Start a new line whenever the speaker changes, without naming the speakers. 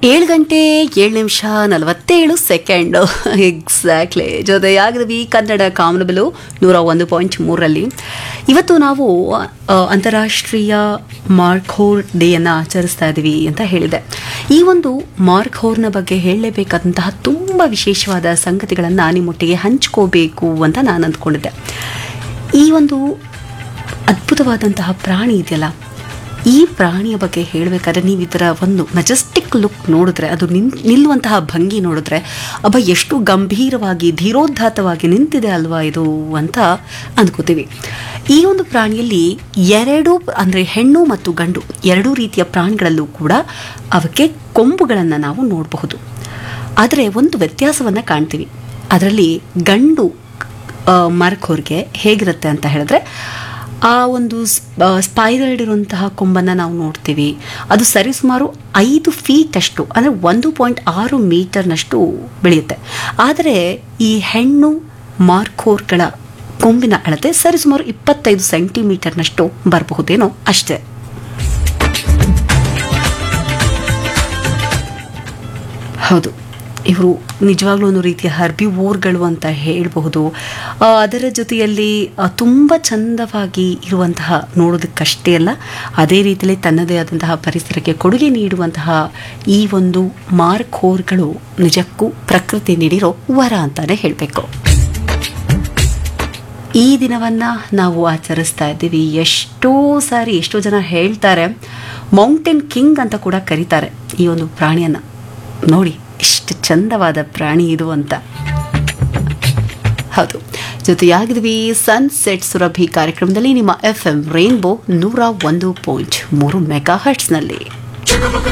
ಏಳು ಗಂಟೆ ಏಳು ನಿಮಿಷ ನಲವತ್ತೇಳು ಸೆಕೆಂಡ್ ಎಕ್ಸಾಕ್ಟ್ಲಿ ಜೊತೆಯಾಗಿದ್ವಿ ಕನ್ನಡ ಕಾಮನಬಿಲು ನೂರ ಒಂದು ಪಾಯಿಂಟ್ ಮೂರರಲ್ಲಿ ಇವತ್ತು ನಾವು ಆ, ಅಂತಾರಾಷ್ಟ್ರೀಯ ಮಾರ್ಕ್ಹೋರ್ ಡೇಯನ್ನು ಆಚರಿಸ್ತಾ ಇದ್ದೀವಿ ಅಂತ ಹೇಳಿದೆ ಈ ಒಂದು ಮಾರ್ಕ್ಹೋರ್ನ ಬಗ್ಗೆ ಹೇಳಲೇಬೇಕಾದಂತಹ ತುಂಬ ವಿಶೇಷವಾದ ಸಂಗತಿಗಳನ್ನು ನಿಮ್ಮೊಟ್ಟಿಗೆ ಹಂಚ್ಕೋಬೇಕು ಅಂತ ನಾನು ಅಂದ್ಕೊಂಡಿದ್ದೆ ಈ ಒಂದು ಅದ್ಭುತವಾದಂತಹ ಪ್ರಾಣಿ ಇದೆಯಲ್ಲ ಈ ಪ್ರಾಣಿಯ ಬಗ್ಗೆ ಹೇಳಬೇಕಾದ್ರೆ ನೀವು ಇದರ ಒಂದು ಮೆಜೆಸ್ಟಿಕ್ ಲುಕ್ ನೋಡಿದ್ರೆ ಅದು ನಿನ್ ನಿಲ್ಲುವಂತಹ ಭಂಗಿ ನೋಡಿದ್ರೆ ಅಬ್ಬ ಎಷ್ಟು ಗಂಭೀರವಾಗಿ ಧೀರೋದ್ಧಾತವಾಗಿ ನಿಂತಿದೆ ಅಲ್ವಾ ಇದು ಅಂತ ಅಂದ್ಕೋತೀವಿ ಈ ಒಂದು ಪ್ರಾಣಿಯಲ್ಲಿ ಎರಡು ಅಂದರೆ ಹೆಣ್ಣು ಮತ್ತು ಗಂಡು ಎರಡೂ ರೀತಿಯ ಪ್ರಾಣಿಗಳಲ್ಲೂ ಕೂಡ ಅವಕ್ಕೆ ಕೊಂಬುಗಳನ್ನು ನಾವು ನೋಡಬಹುದು ಆದರೆ ಒಂದು ವ್ಯತ್ಯಾಸವನ್ನು ಕಾಣ್ತೀವಿ ಅದರಲ್ಲಿ ಗಂಡು ಮಾರ್ಕೋರ್ಗೆ ಹೇಗಿರುತ್ತೆ ಅಂತ ಹೇಳಿದ್ರೆ ಆ ಒಂದು ಸ್ಪೈರಲ್ಡ್ ಇರುವಂತಹ ಕೊಂಬನ್ನು ನಾವು ನೋಡ್ತೀವಿ ಅದು ಸರಿಸುಮಾರು ಐದು ಫೀಟ್ ಅಷ್ಟು ಅಂದರೆ ಒಂದು ಪಾಯಿಂಟ್ ಆರು ಮೀಟರ್ನಷ್ಟು ಬೆಳೆಯುತ್ತೆ ಆದರೆ ಈ ಹೆಣ್ಣು ಮಾರ್ಕೋರ್ಗಳ ಕೊಂಬಿನ ಅಳತೆ ಸರಿಸುಮಾರು ಇಪ್ಪತ್ತೈದು ಸೆಂಟಿಮೀಟರ್ನಷ್ಟು ಬರಬಹುದೇನೋ ಅಷ್ಟೇ ಹೌದು ಇವರು ನಿಜವಾಗ್ಲೂ ಒಂದು ರೀತಿಯ ಹರ್ಬಿ ಊರ್ಗಳು ಅಂತ ಹೇಳಬಹುದು ಆ, ಅದರ ಜೊತೆಯಲ್ಲಿ ಆ, ತುಂಬ ಚಂದವಾಗಿ ಇರುವಂತಹ ನೋಡೋದಕ್ಕಷ್ಟೇ ಅಲ್ಲ ಅದೇ ರೀತಿಯಲ್ಲಿ ತನ್ನದೇ ಆದಂತಹ ಪರಿಸರಕ್ಕೆ ಕೊಡುಗೆ ನೀಡುವಂತಹ ಈ ಒಂದು ಮಾರ್ಕ್ ಹೋರ್ಗಳು ನಿಜಕ್ಕೂ ಪ್ರಕೃತಿ ನೀಡಿರೋ ವರ ಅಂತಾನೆ ಹೇಳಬೇಕು ಈ ದಿನವನ್ನ ನಾವು ಆಚರಿಸ್ತಾ ಇದ್ದೀವಿ ಎಷ್ಟೋ ಸಾರಿ ಎಷ್ಟೋ ಜನ ಹೇಳ್ತಾರೆ ಮೌಂಟೇನ್ ಕಿಂಗ್ ಅಂತ ಕೂಡ ಕರೀತಾರೆ ಈ ಒಂದು ಪ್ರಾಣಿಯನ್ನ ನೋಡಿ ಎಷ್ಟು ಚಂದವಾದ ಪ್ರಾಣಿ ಇದು ಅಂತ ಹೌದು ಜೊತೆಯಾಗಿದ್ವಿ ಸನ್ಸೆಟ್ ಸುರಭಿ ಕಾರ್ಯಕ್ರಮದಲ್ಲಿ ನಿಮ್ಮ ಎಫ್ ಎಂ ರೈನ್ಬೋ ನೂರ ಒಂದು ಪಾಯಿಂಟ್ ಮೂರು ಮೆಗಾ ಹರ್ಟ್ಸ್ನಲ್ಲಿ